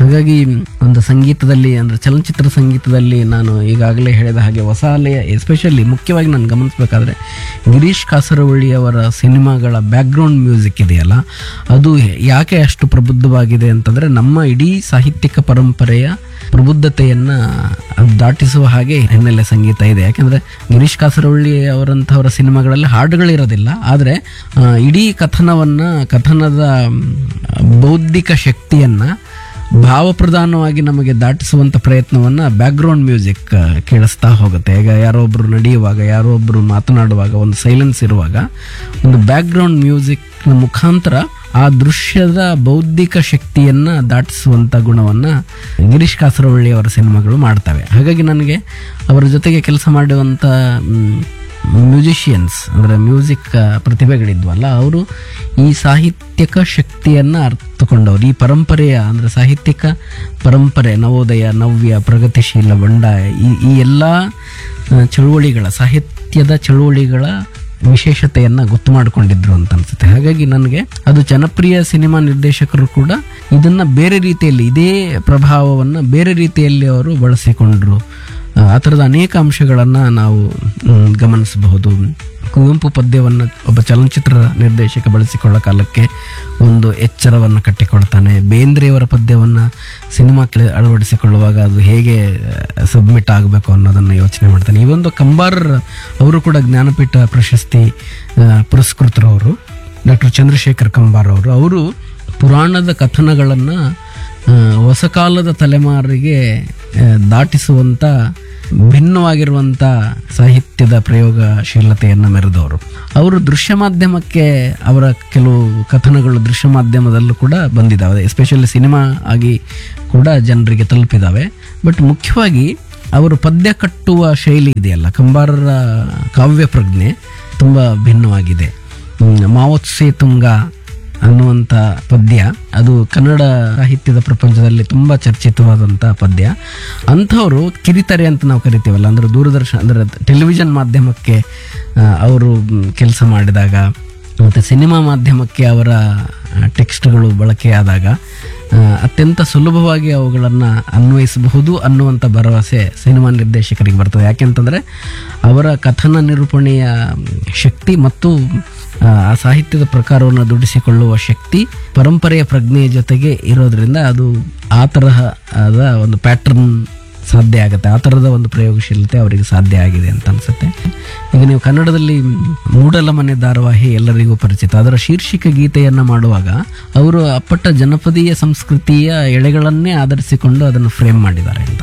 ಹಾಗಾಗಿ ಒಂದು ಸಂಗೀತದಲ್ಲಿ ಅಂದ್ರೆ ಚಲನಚಿತ್ರ ಸಂಗೀತದಲ್ಲಿ ನಾನು ಈಗಾಗಲೇ ಹೇಳಿದ ಹಾಗೆ ಹೊಸ ಅಲೆಯ ಎಸ್ಪೆಷಲಿ ಮುಖ್ಯವಾಗಿ ನಾನು ಗಮನಿಸಬೇಕಾದ್ರೆ ಗಿರೀಶ್ ಕಾಸರವಳ್ಳಿ ಅವರ ಸಿನಿಮಾಗಳ ಬ್ಯಾಕ್ಗ್ರೌಂಡ್ ಮ್ಯೂಸಿಕ್ ಇದೆಯಲ್ಲ ಅದು ಯಾಕೆ ಅಷ್ಟು ಪ್ರಬುದ್ಧವಾಗಿದೆ ಅಂತಂದ್ರೆ ನಮ್ಮ ಇಡೀ ಸಾಹಿತ್ಯಿಕ ಪರಂಪರೆಯ ಪ್ರಬುದ್ಧತೆಯನ್ನ ಅದು ದಾಟಿಸುವ ಹಾಗೆ ಹಿನ್ನೆಲೆ ಸಂಗೀತ ಇದೆ ಯಾಕಂದ್ರೆ ಗಿರೀಶ್ ಕಾಸರವಳ್ಳಿ ಅವರಂಥವರ ಸಿನಿಮಾಗಳಲ್ಲಿ ಹಾಡುಗಳಿರೋದಿಲ್ಲ ಆದರೆ ಆ, ಇಡೀ ಕಥನವನ್ನ ಕಥನದ ಮ್, ಬೌದ್ಧಿಕ ಶಕ್ತಿಯನ್ನ ಭಾವಪ್ರಧಾನವಾಗಿ ನಮಗೆ ದಾಟಿಸುವಂತ ಪ್ರಯತ್ನವನ್ನ ಬ್ಯಾಕ್ಗ್ರೌಂಡ್ ಮ್ಯೂಸಿಕ್ ಕೇಳಿಸ್ತಾ ಹೋಗುತ್ತೆ ಈಗ ಯಾರೋ ಒಬ್ರು ನಡೆಯುವಾಗ ಯಾರೋ ಒಬ್ರು ಮಾತನಾಡುವಾಗ ಒಂದು ಸೈಲೆನ್ಸ್ ಇರುವಾಗ ಒಂದು ಬ್ಯಾಕ್ಗ್ರೌಂಡ್ ಮ್ಯೂಸಿಕ್ ಮುಖಾಂತರ ಆ ದೃಶ್ಯದ ಬೌದ್ಧಿಕ ಶಕ್ತಿಯನ್ನ ದಾಟಿಸುವಂತ ಗುಣವನ್ನ ಗಿರೀಶ್ ಕಾಸರವಳ್ಳಿ ಅವರ ಸಿನಿಮಾಗಳು ಮಾಡ್ತವೆ ಹಾಗಾಗಿ ನನಗೆ ಅವರ ಜೊತೆಗೆ ಕೆಲಸ ಮಾಡುವಂತ ಮ್ಯೂಸಿಷಿಯನ್ಸ್ ಅಂದ್ರೆ ಮ್ಯೂಸಿಕ್ ಪ್ರತಿಭೆಗಳಿದ್ವಲ್ಲ ಅವರು ಈ ಸಾಹಿತ್ಯಕ ಶಕ್ತಿಯನ್ನ ಅರ್ಥಕೊಂಡವರು ಈ ಪರಂಪರೆಯ ಅಂದ್ರೆ ಸಾಹಿತ್ಯಿಕ ಪರಂಪರೆ ನವೋದಯ ನವ್ಯ ಪ್ರಗತಿಶೀಲ ಬಂಡಾಯ ಈ ಈ ಎಲ್ಲ ಆ, ಚಳುವಳಿಗಳ ಸಾಹಿತ್ಯದ ಚಳುವಳಿಗಳ ವಿಶೇಷತೆಯನ್ನ ಗೊತ್ತು ಮಾಡಿಕೊಂಡಿದ್ರು ಅಂತ ಅನ್ಸುತ್ತೆ ಹಾಗಾಗಿ ನನಗೆ ಅದು ಜನಪ್ರಿಯ ಸಿನಿಮಾ ನಿರ್ದೇಶಕರು ಕೂಡ ಇದನ್ನ ಬೇರೆ ರೀತಿಯಲ್ಲಿ ಇದೇ ಪ್ರಭಾವವನ್ನ ಬೇರೆ ರೀತಿಯಲ್ಲಿ ಅವರು ಬಳಸಿಕೊಂಡ್ರು ಆ, ಆ ಥರದ ಅನೇಕ ಅಂಶಗಳನ್ನು ನಾವು ಮ್, ಗಮನಿಸಬಹುದು ಕುವೆಂಪು ಪದ್ಯವನ್ನು ಒಬ್ಬ ಚಲನಚಿತ್ರ ನಿರ್ದೇಶಕ ಬಳಸಿಕೊಳ್ಳೋ ಕಾಲಕ್ಕೆ ಒಂದು ಎಚ್ಚರವನ್ನು ಕಟ್ಟಿಕೊಳ್ತಾನೆ ಬೇಂದ್ರೆಯವರ ಪದ್ಯವನ್ನು ಸಿನಿಮಾಕ್ಕೆ ಅಳವಡಿಸಿಕೊಳ್ಳುವಾಗ ಅದು ಹೇಗೆ ಸಬ್ಮಿಟ್ ಆಗಬೇಕು ಅನ್ನೋದನ್ನು ಯೋಚನೆ ಮಾಡ್ತಾನೆ ಈ ಒಂದು ಕಂಬಾರ್ ಅವರು ಕೂಡ ಜ್ಞಾನಪೀಠ ಪ್ರಶಸ್ತಿ ಆ, ಪುರಸ್ಕೃತರವರು ಡಾಕ್ಟರ್ ಚಂದ್ರಶೇಖರ್ ಕಂಬಾರ್ ಅವರು ಅವರು ಪುರಾಣದ ಕಥನಗಳನ್ನು ಆ, ಹೊಸ ಕಾಲದ ತಲೆಮಾರಿಗೆ ಆ, ದಾಟಿಸುವಂತ ಭಿನ್ನವಾಗಿರುವಂತ ಸಾಹಿತ್ಯದ ಪ್ರಯೋಗಶೀಲತೆಯನ್ನು ಮೆರೆದವರು ಅವರು ದೃಶ್ಯ ಮಾಧ್ಯಮಕ್ಕೆ ಅವರ ಕೆಲವು ಕಥನಗಳು ದೃಶ್ಯ ಮಾಧ್ಯಮದಲ್ಲೂ ಕೂಡ ಬಂದಿದ್ದಾವೆ ಎಸ್ಪೆಷಲಿ ಸಿನಿಮಾ ಆಗಿ ಕೂಡ ಜನರಿಗೆ ತಲುಪಿದಾವೆ ಬಟ್ ಮುಖ್ಯವಾಗಿ ಅವರು ಪದ್ಯ ಕಟ್ಟುವ ಶೈಲಿ ಇದೆಯಲ್ಲ ಕಂಬಾರರ ಕಾವ್ಯ ಪ್ರಜ್ಞೆ ತುಂಬ ಭಿನ್ನವಾಗಿದೆ ಹ್ಮ್, ಮಾವೋತ್ಸೆ ತುಂಗ ಅನ್ನುವಂಥ ಪದ್ಯ ಅದು ಕನ್ನಡ ಸಾಹಿತ್ಯದ ಪ್ರಪಂಚದಲ್ಲಿ ತುಂಬ ಚರ್ಚಿತವಾದಂಥ ಪದ್ಯ ಅಂಥವರು ಕಿರಿತರೆ ಅಂತ ನಾವು ಕರಿತೀವಲ್ಲ ಅಂದ್ರೆ ದೂರದರ್ಶನ ಅಂದ್ರೆ ಟೆಲಿವಿಷನ್ ಮಾಧ್ಯಮಕ್ಕೆ ಆ, ಅವರು ಕೆಲಸ ಮಾಡಿದಾಗ ಮತ್ತು ಸಿನಿಮಾ ಮಾಧ್ಯಮಕ್ಕೆ ಅವರ ಟೆಕ್ಸ್ಟ್ಗಳು ಬಳಕೆಯಾದಾಗ ಆ, ಅತ್ಯಂತ ಸುಲಭವಾಗಿ ಅವುಗಳನ್ನು ಅನ್ವಯಿಸಬಹುದು ಅನ್ನುವಂಥ ಭರವಸೆ ಸಿನಿಮಾ ನಿರ್ದೇಶಕರಿಗೆ ಬರ್ತದೆ ಯಾಕೆಂತಂದರೆ ಅವರ ಕಥನ ನಿರೂಪಣೆಯ ಶಕ್ತಿ ಮತ್ತು ಆ, ಆ ಸಾಹಿತ್ಯದ ಪ್ರಕಾರವನ್ನು ದುಡಿಸಿಕೊಳ್ಳುವ ಶಕ್ತಿ ಪರಂಪರೆಯ ಪ್ರಜ್ಞೆಯ ಜೊತೆಗೆ ಇರೋದ್ರಿಂದ ಅದು ಆ ತರಹದ ಒಂದು ಪ್ಯಾಟರ್ನ್ ಸಾಧ್ಯ ಆಗುತ್ತೆ ಆ ಥರದ ಒಂದು ಪ್ರಯೋಗಶೀಲತೆ ಅವರಿಗೆ ಸಾಧ್ಯ ಆಗಿದೆ ಅಂತ ಅನ್ಸುತ್ತೆ ಈಗ ನೀವು ಕನ್ನಡದಲ್ಲಿ ಮೂಡಲ ಮನೆ ಧಾರಾವಾಹಿ ಎಲ್ಲರಿಗೂ ಪರಿಚಿತ ಅದರ ಶೀರ್ಷಿಕ ಗೀತೆಯನ್ನು ಮಾಡುವಾಗ ಅವರು ಅಪ್ಪಟ್ಟ ಜನಪದೀಯ ಸಂಸ್ಕೃತಿಯ ಎಳೆಗಳನ್ನೇ ಆಧರಿಸಿಕೊಂಡು ಅದನ್ನು ಫ್ರೇಮ್ ಮಾಡಿದ್ದಾರೆ